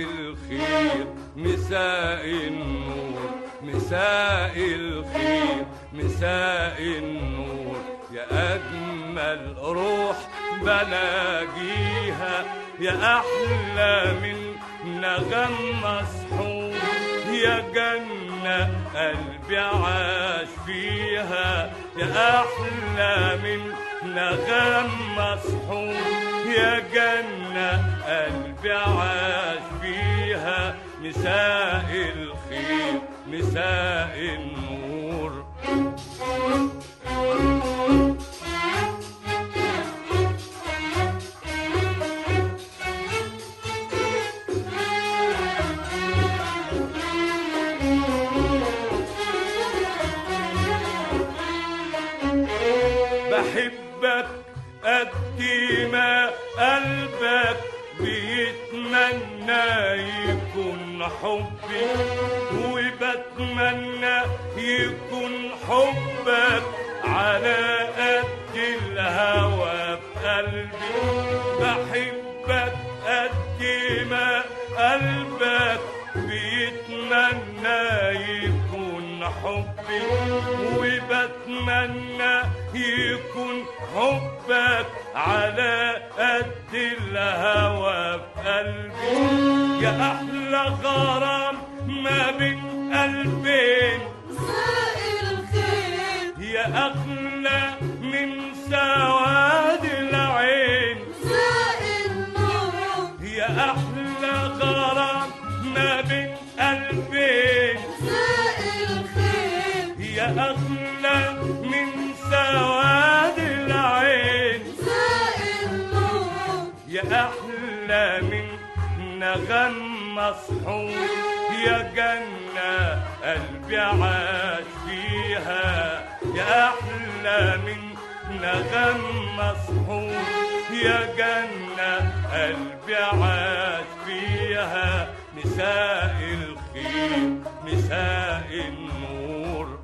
الخير مساء النور مساء الخير مساء النور يا أجمل روح بلاقيها يا أحلى من نغم مسحور يا جنة قلبي عاش فيها يا أحلى من نغم مسحور يا جنة قلبي عاش فيها مساء الخير مساء النور بحبك قد ما قلبك بيتمنى يكون حبي وبتمنى يكون حبك على قد الهوى في قلبي بحبك قد ما قلبك بيتمنى يكون حبي وبتمنى يكون حبك على قد الهوى في قلبي يا احلى غرام ما بين قلبين مساء الخير يا اغلى من سواد العين مساء النور يا احلى غرام ما بين قلبين مساء الخير يا أغلى من سواد العين مساء النور يا أحلى من نغم مسحور يا جنة قلبي عاش فيها يا أحلى من نغم مسحور يا جنة قلبي عاش فيها مساء الخير مساء النور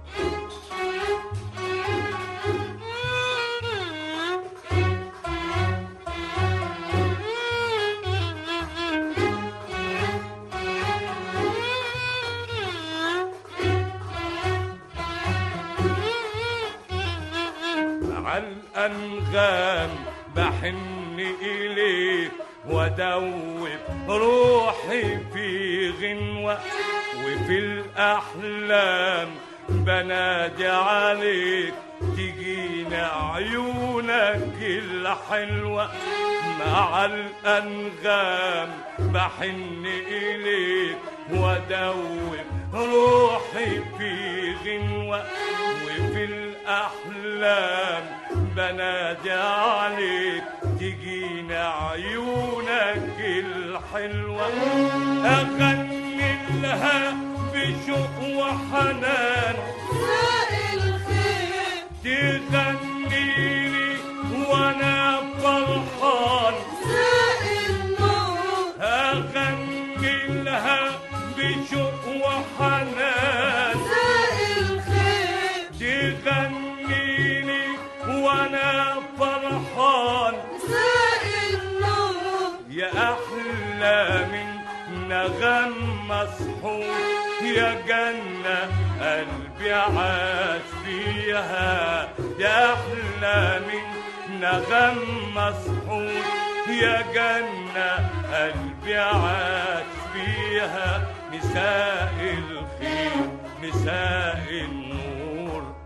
مع الأنغام بحن إليك ودوب روحي في غنوة وفي الأحلام بنادي عليك تجينا عيونك الحلوة مع الأنغام بحن إليك ودوب روحي في غنوة وفي الأحلام بنادي عليك تجينا عيونك الحلوة أغني لها بشوق وحنان مساء الخير تغني لي وأنا فرحان مساء النور أغني لها بشوق وحنان مساء الخير تغني لي وأنا فرحان مساء النور يا أحلى من نغم مسحور يا جنة قلبي عاش فيها يا أحلى من نغم مسحور يا جنة قلبي عاش فيها مساء الخير مساء النور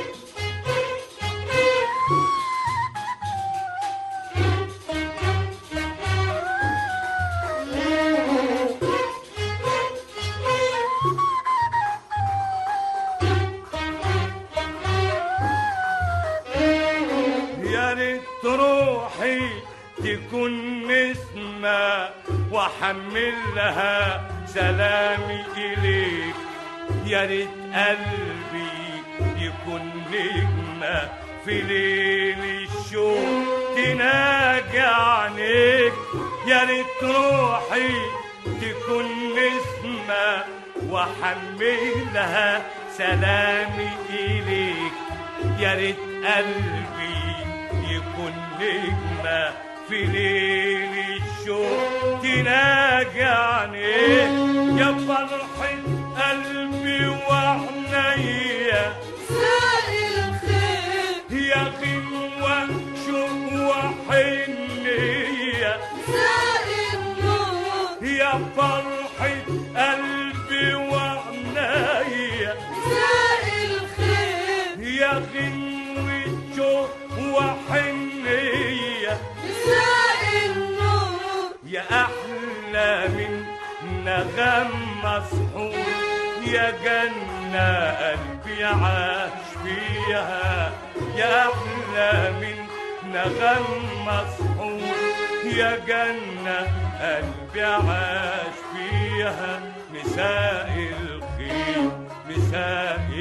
يا ريت روحي تكون نسمة وحملها سلامي إليك يا ريت قلبي يكون نجمة في ليل الشوق تناجي عينيك يا ريت روحي تكون نسمة وحملها سلامي إليك يا ريت قلبي يكون نجمة في ليل الشوق تناجي عينيه يا فرحة قلبي وعينيا ساقي الخير يا غنوة شوق وحنية ساقي النور يا فرحة قلبي وعينيا ساقي الخير يا غنوة شوق وحنية ساقي النور يا أحلى من نغم مسحور يا جنة قلبي عاش فيها يا أحلى من نغم مسحور يا جنة قلبي عاش فيها مساء الخير مساء